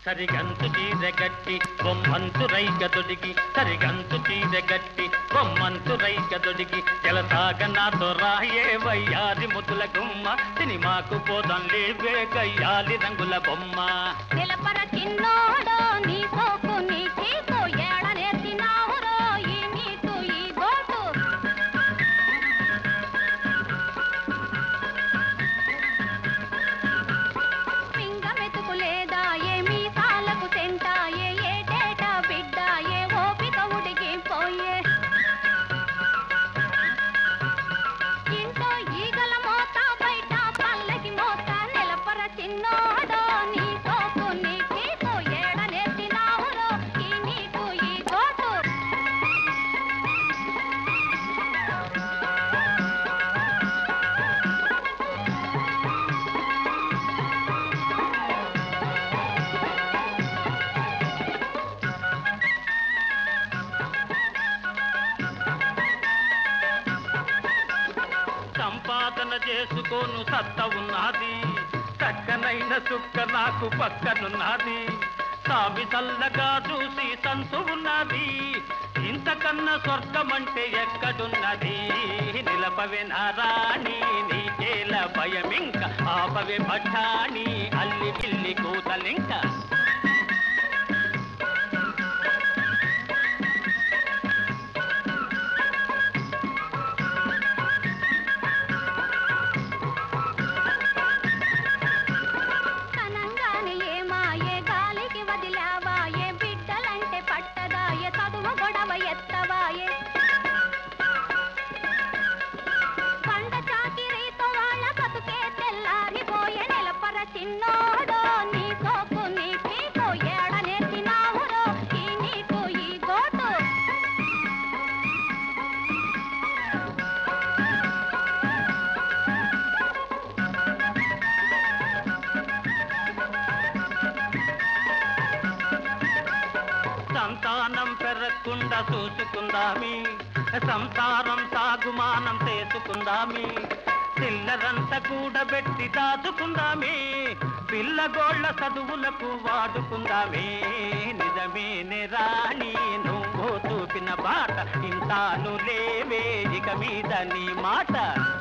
సరిగంతు చీరగట్టి బొమ్మంతు రైక తొడిగి సరిగంతు చీరగట్టి బొమ్మంతు రైక తొడిగి జలసాగ నాతో రాయే వయ్యారి ముద్దుల గుమ్మ సినిమాకు పోదాం లేవే గయ్యాలి రంగుల బొమ్మ నిలపర చిన్నోడో నీ సోకు నీ చీకు ఏడ నేర్చినావురో ఈ నీకు ఈ గోటు పింగ మెతుకు లేదా ఏ మీసాలకు సెంట ఏ ఏటేట బిడ్డ ఏ ఓపిక ఉడిగిపోయే ఇంట్లో ఈగల మోత బయట పల్లకి మోత నిలపర చిన్నోడో నీ సోకు నీ చీకు ఏడ నేర్చినావురో ఈ నీకు ఈ గోటు సంపాదన చేసుకోను సత్త ఉన్నది చక్కనైన చుక్క నాకు పక్కనున్నది సామి చల్లగా చూసి సంతు ఉన్నది ఇంతకన్నా స్వర్గమంటే ఎక్కడున్నది నిలపవే నారాణి నీకేల భయమింక ఆపవే పట్టాని అల్లి పిల్లి కూతలింక కనంగానే ఏ మాయే గాలికి వదిలావాయే బిడ్డలంటే పట్టదాయే చదువు గొడవ ఎత్తవాయే పంట చాకిరీతో వాళ్ళ బతుకే తెల్లారిపోయే నిలపర చిన్నోడో నీ సోకు నీ పీకు ఏడ నేర్చినావురో ఈ నీకు ఈ గోటు సంతానం పెరగకుండా చూసుకుందామి సంసారం సాగుమానం చేసుకుందామి చిల్లరంతా కూడబెట్టి దాచుకుందామి పిల్లగోళ్ళ చదువులకు వాడుకుందామే నిజమేనే రాణి నువ్వు చూపిన బాట ఇంతాను లేవే ఇక మీద నీ మాట